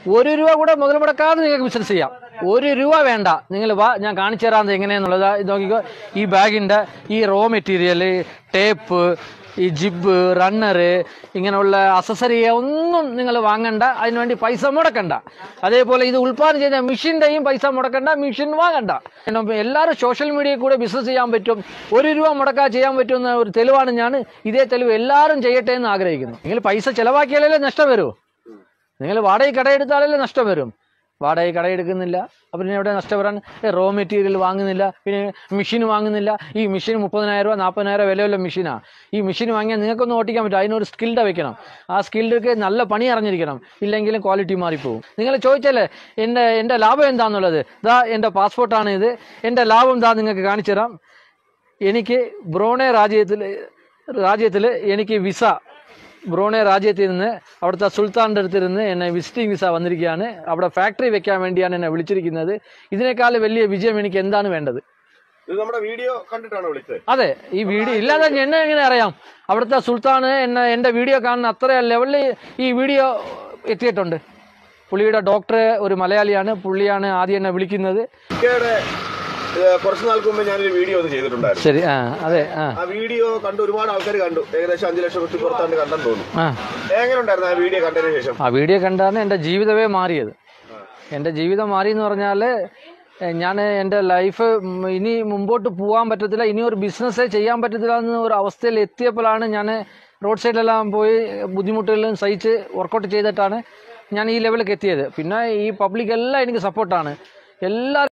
ഒരു രൂപ കൂടെ മുതൽ മുടക്കാതെ നിങ്ങൾക്ക് ബിസിനസ് ചെയ്യാം ഒരു രൂപ വേണ്ട നിങ്ങൾ വാ ഞാൻ കാണിച്ചു തരാം എങ്ങനെയാന്നുള്ളത് ഇത് നോക്കിക്കോ ഈ ബാഗിൻ്റെ ഈ റോ മെറ്റീരിയൽ ടേപ്പ് ഈ ജിബ് റണ്ണറ് ഇങ്ങനെയുള്ള അസസറി ഒന്നും നിങ്ങൾ വാങ്ങണ്ട അതിനുവേണ്ടി പൈസ മുടക്കണ്ട അതേപോലെ ഇത് ഉൽപ്പാദനം ചെയ്ത മെഷീൻ്റെയും പൈസ മുടക്കണ്ട മെഷീൻ വാങ്ങണ്ട പിന്നെ എല്ലാവരും സോഷ്യൽ മീഡിയയിൽ കൂടെ ബിസിനസ് ചെയ്യാൻ പറ്റും ഒരു രൂപ മുടക്കാതെ ചെയ്യാൻ പറ്റുന്ന ഒരു തെളിവാണ് ഞാൻ ഇതേ തെളിവ് എല്ലാവരും ചെയ്യട്ടെ എന്ന് ആഗ്രഹിക്കുന്നു നിങ്ങൾ പൈസ ചിലവാക്കിയാലേ നഷ്ടം വരൂ നിങ്ങൾ വാടക കടയെടുത്താലല്ലേ നഷ്ടം വരും വാടക കടയെടുക്കുന്നില്ല അപ്പം പിന്നെ എവിടെ നഷ്ടം വരാൻ റോ മെറ്റീരിയൽ വാങ്ങുന്നില്ല പിന്നെ മെഷീൻ വാങ്ങുന്നില്ല ഈ മെഷീൻ മുപ്പതിനായിരം രൂപ നാൽപ്പതിനായിരം രൂപ വിലയുള്ള മെഷീനാണ് ഈ മെഷീൻ വാങ്ങിയാൽ നിങ്ങൾക്കൊന്നും ഓട്ടിക്കാൻ പറ്റും അതിനൊരു സ്കിൽഡ് വെക്കണം ആ സ്കിൽഡൊക്കെ നല്ല പണി അറിഞ്ഞിരിക്കണം ഇല്ലെങ്കിലും ക്വാളിറ്റി മാറിപ്പോകും നിങ്ങൾ ചോദിച്ചാലേ എൻ്റെ എൻ്റെ ലാഭം എന്താണെന്നുള്ളത് ഇതാ എൻ്റെ പാസ്പോർട്ടാണ് ഇത് എൻ്റെ ലാഭം ഇതാ നിങ്ങൾക്ക് കാണിച്ചു തരാം എനിക്ക് ബ്രോണെ രാജ്യത്തിൽ രാജ്യത്തിൽ എനിക്ക് വിസ ബ്രോണെ രാജ്യത്തിൽ നിന്ന് അവിടുത്തെ സുൽത്താൻ്റെ അടുത്ത് നിന്ന് എന്നെ വിസിറ്റിംഗ് വിസ വന്നിരിക്കുകയാണ് അവിടെ ഫാക്ടറി വെക്കാൻ വേണ്ടിയാണ് എന്നെ വിളിച്ചിരിക്കുന്നത് ഇതിനേക്കാൾ വലിയ വിജയം എനിക്ക് എന്താണ് വേണ്ടത് ഇത് നമ്മുടെ വീഡിയോ കണ്ടിട്ടാണ് വിളിച്ചത് അതെ ഈ വീഡിയോ ഇല്ലാതെ എന്നെ എങ്ങനെ അറിയാം അവിടുത്തെ സുൽത്താന് എന്നെ എൻ്റെ വീഡിയോ കാണുന്ന അത്ര ലെവലിൽ ഈ വീഡിയോ എത്തിയിട്ടുണ്ട് പുള്ളിയുടെ ഡോക്ടർ ഒരു മലയാളിയാണ് പുള്ളിയാണ് ആദ്യം എന്നെ വിളിക്കുന്നത് ഇക്കയുടെ ഏഹ്, കുറച്ച് നാൾക്ക് മുമ്പ് ഞാനൊരു വീഡിയോ ഒന്ന് ചെയ്തിട്ടുണ്ടായിരുന്നു ശരി ആ അതെ ആ ആ വീഡിയോ കണ്ട് ഒരുപാട് ആൾക്കാർ കണ്ടു ഏകദേശം അഞ്ചു ലക്ഷം റുപ്യ പുറത്താണ്ട് കണ്ടെന്ന് തോന്നുന്നു ആ എങ്ങനെ ഉണ്ടായിരുന്നു ആ വീഡിയോ കണ്ടതിന് ശേഷം ആ വീഡിയോ കണ്ടാണ് എൻ്റെ ജീവിതമേ മാറിയത് എൻ്റെ ജീവിതം മാറി എന്ന് പറഞ്ഞാൽ ഞാൻ എൻ്റെ ലൈഫ് ഇനി മുമ്പോട്ട് പോകാൻ പറ്റത്തില്ല ഇനി ഒരു ബിസിനസ്സേ ചെയ്യാൻ പറ്റത്തില്ല എന്ന ഒരു അവസ്ഥയിൽ എത്തിയപ്പോഴാണ് ഞാൻ റോഡ് സൈഡിലെല്ലാം പോയി ബുദ്ധിമുട്ടുകളും സഹിച്ച് വർക്കൗട്ട് ചെയ്തിട്ടാണ് ഞാൻ ഈ ലെവലിലേക്ക് എത്തിയത് പിന്നെ ഈ പബ്ലിക് എല്ലാം എനിക്ക് സപ്പോർട്ടാണ് എല്ലാ